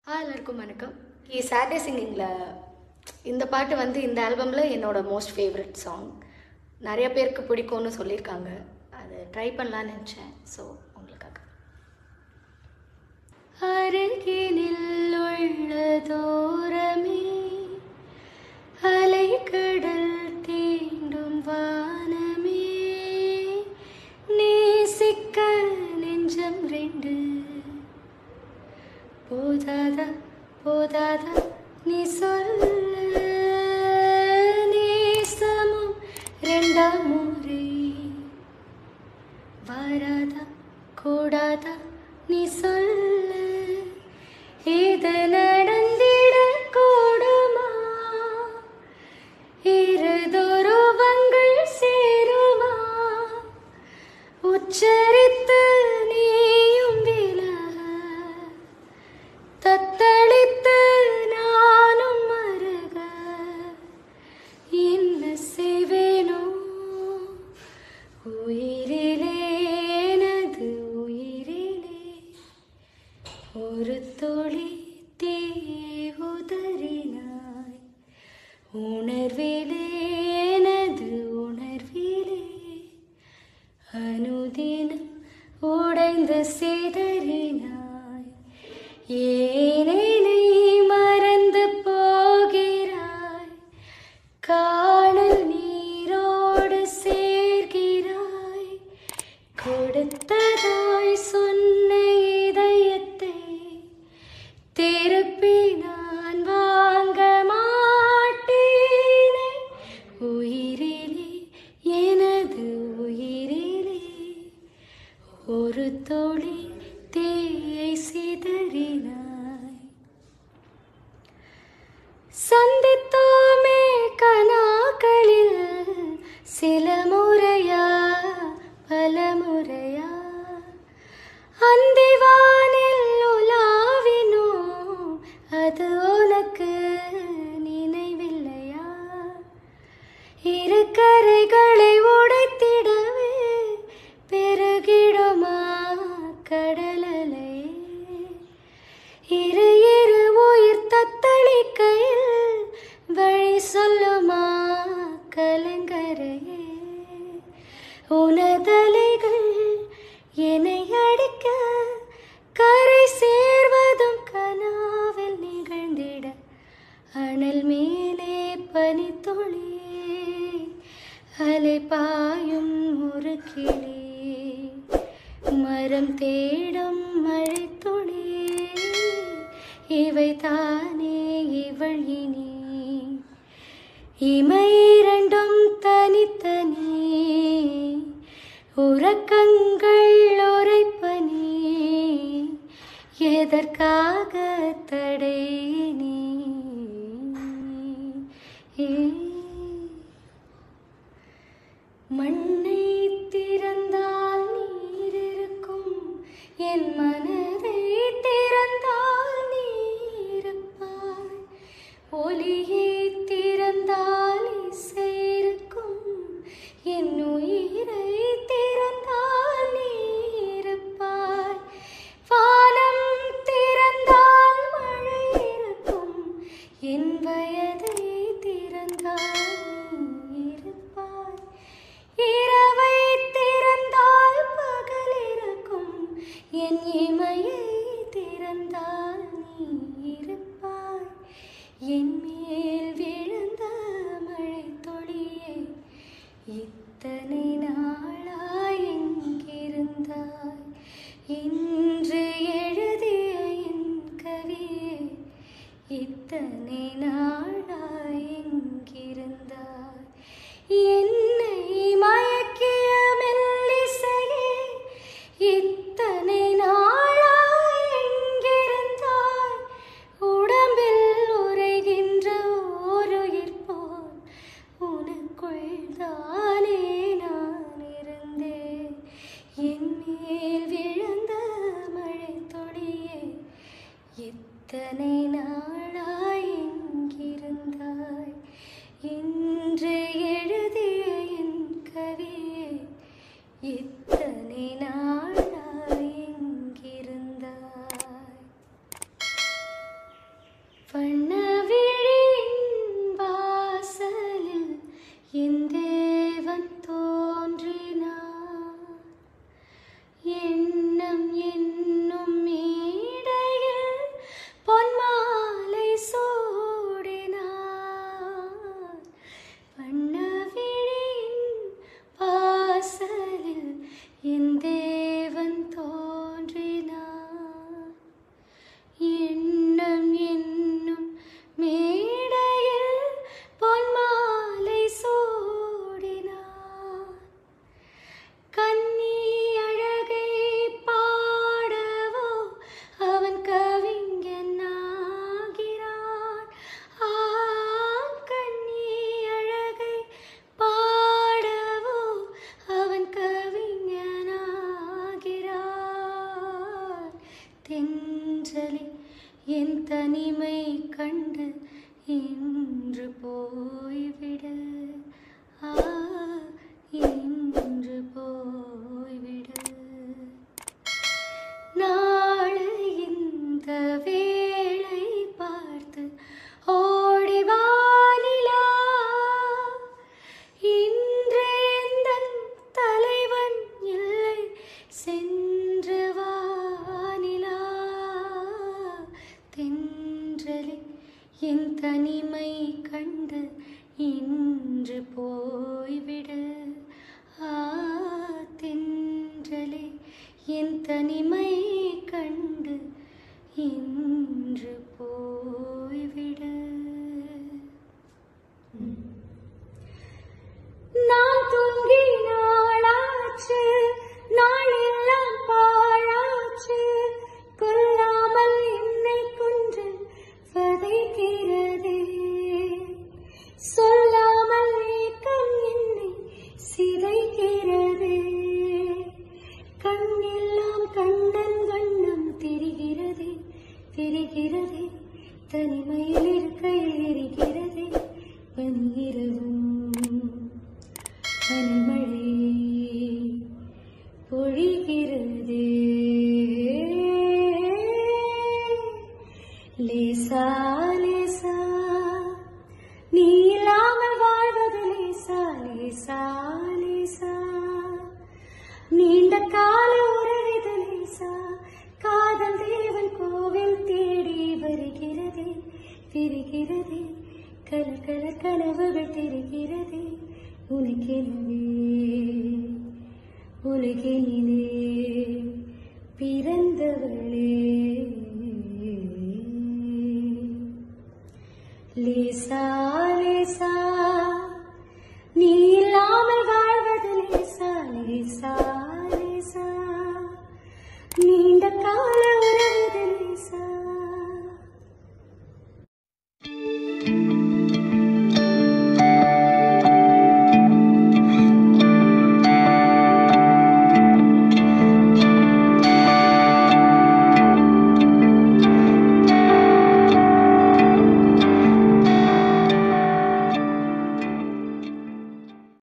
ஆ எல்லாருக்கும் வணக்கம் இ சாட்டர்டே சிங்கிங்கில் இந்த பாட்டு வந்து இந்த ஆல்பமில் என்னோட மோஸ்ட் ஃபேவரட் சாங் நிறைய பேருக்கு பிடிக்கும்னு சொல்லியிருக்காங்க அதை ட்ரை பண்ணலான்னு நினச்சேன் ஸோ உங்களுக்காக அருகினில் உள்ள தூரமே அலைக்கடல் தீண்டும் வானமே நேசிக்க நெஞ்சம் ரெண்டு போதாதா போதாதா நீ சொல்ல நேசமும் ரெண்டாம் முறை வராதா கூடாதா நீ சொல்ல இது நடந்திட கூடுமா இரு துருவங்கள் சேருமா உச்சரித்து நீயும் விலக தத்தளித்து நானும் மருக என்ன செய்வேனோ உயிரிலே எனது உயிரிலே ஒரு துளி தீயை உதறினாய் உணர்விலே எனது உணர்விலே அனுதினம் உடைந்து சிதறினாய் ஏனை நீ மறந்து போகிறாய் காணல் நீரோடு சேர்கிறாய் கொடுத்ததாய் சொன்ன இதயத்தை திருப்பி நான் வாங்க மாட்டேனே உயிரிலே எனது உயிரிலே ஒரு தொழி தீயை சிதறினாய் சந்தித்தோமே கனாக்களில் சில முறையா பல முறையா அந்திவானில் உலாவினோ அது உனக்கு நினைவில்லையா இரு கரைகளை உடைத்திடவே பெருகிடுமா கடலலை இரு இரு உயிர் தத்தளிக்கையில் வழி சொல்லுமா கலங்கரையே உனதலைகள் என்னை அடிக்க கரை சேர்வதும் கனாவில் நிகழ்ந்திட அனல் மேலே பனித்துளி அலை பாயும் ஒரு கிளி மரம் தேடும் மழை துளி இவை தானே இவள் இனி இமை இரண்டும் தனித்தனி உறக்கங்கள் உரைப்பனி எதற்காக தடை நீ மண்ணை திறந்தால் நீர் இருக்கும் என் மனதை திறந்தால் நீ இருப்பாய் ஒலியை திறந்தால் இசை இருக்கும் என் உயிரை திறந்தால் நீ இருப்பாய் வானம் திறந்தால் மழை இருக்கும் என் வயதை திறந்தால் நீ இருப்பாய் இரவை திறந்தால் பகல் இருக்கும் என் இமையை திறந்தால் நீ இருப்பாய் என் மேல் விழுந்த மழை தொழியே இத்தனை நாளாய் எங்கிருந்தாய் இன்று எழுதிய என் கவியே இத்தனை நாளாய் எங்கிருந்தாய் என்னை மயக்கிய மெல்லிசையே இத்தனை நாளாய் எங்கிருந்தாய் உடம்பில் உரைகின்ற ஓருயிர் போல் உனக்குள் தானே நான் இருந்தேன் என் மேல் விழுந்த மழை தொழியே இத்தனை நாளாய் எங்கிருந்தாய் இன்று எழுதிய என் கவியே இத்தனை நாளாய் எங்கிருந்தாய் வண்ணவிழியின் வாசலில் என் தேவன் தோன்றினார் எண்ணம் என்னும் மேடையில் பொன்மாலை சூடினார் வண்ணவிழியின் வாசலில் என் தேவன் தோன்றினார் எண்ணம் என்னும் மேடையில் பொன்மாலை சூடினார் கன்னி அழகை பாடவோ அவன் கவிஞனாகிறான் ஆ கன்னி அழகை பாடவோ அவன் கவிஞனாகிறான் தென்றலே என் தனிமை கண்டு இன்று போய்விடு ஆ இன்று போய்விடு நாளை இந்த வேளை பார்த்து ஓடி வானிலா இன்று எந்தன் தலைவன் இல்லை சென்று வானிலா தென்றலே என் தனிமை கண்டு இன்று போய்விடு ஆ தென்றலே என் தனிமை கண்டு இன்று போய்விடு நான் தூங்கி நாளாச்சு நாளெல்லாம் பாழாச்சு கொல்லாமல் என்னை கொன்று வதைக்கிறதே சொல்லாமல் ஏக்கம் என்னை சிதைக்கிறதே கண்ணெல்லாம் கண்ணன் வண்ணம் தெரிகிறதே தெரிகிறதே தனிமையில் இருக்கையில் எரிகிறதே பனிரவும் பனிமழை பொழிகிறதே லேசா லேசா நீ இல்லாமல் வாழ்வது லேசா லேசா லேசா நீண்ட கால உறவிது லேசா காதல் தேவன் கோவில் தேடி வருகிறதே விரிகிறதே கலர் கலர் கனவுகள் தெரிகிறதே உனக்கெனவே உலகினிலே பிறந்தவளே லேசா லேசா நீ இல்லாமல் வாழ்வது லேசா லேசா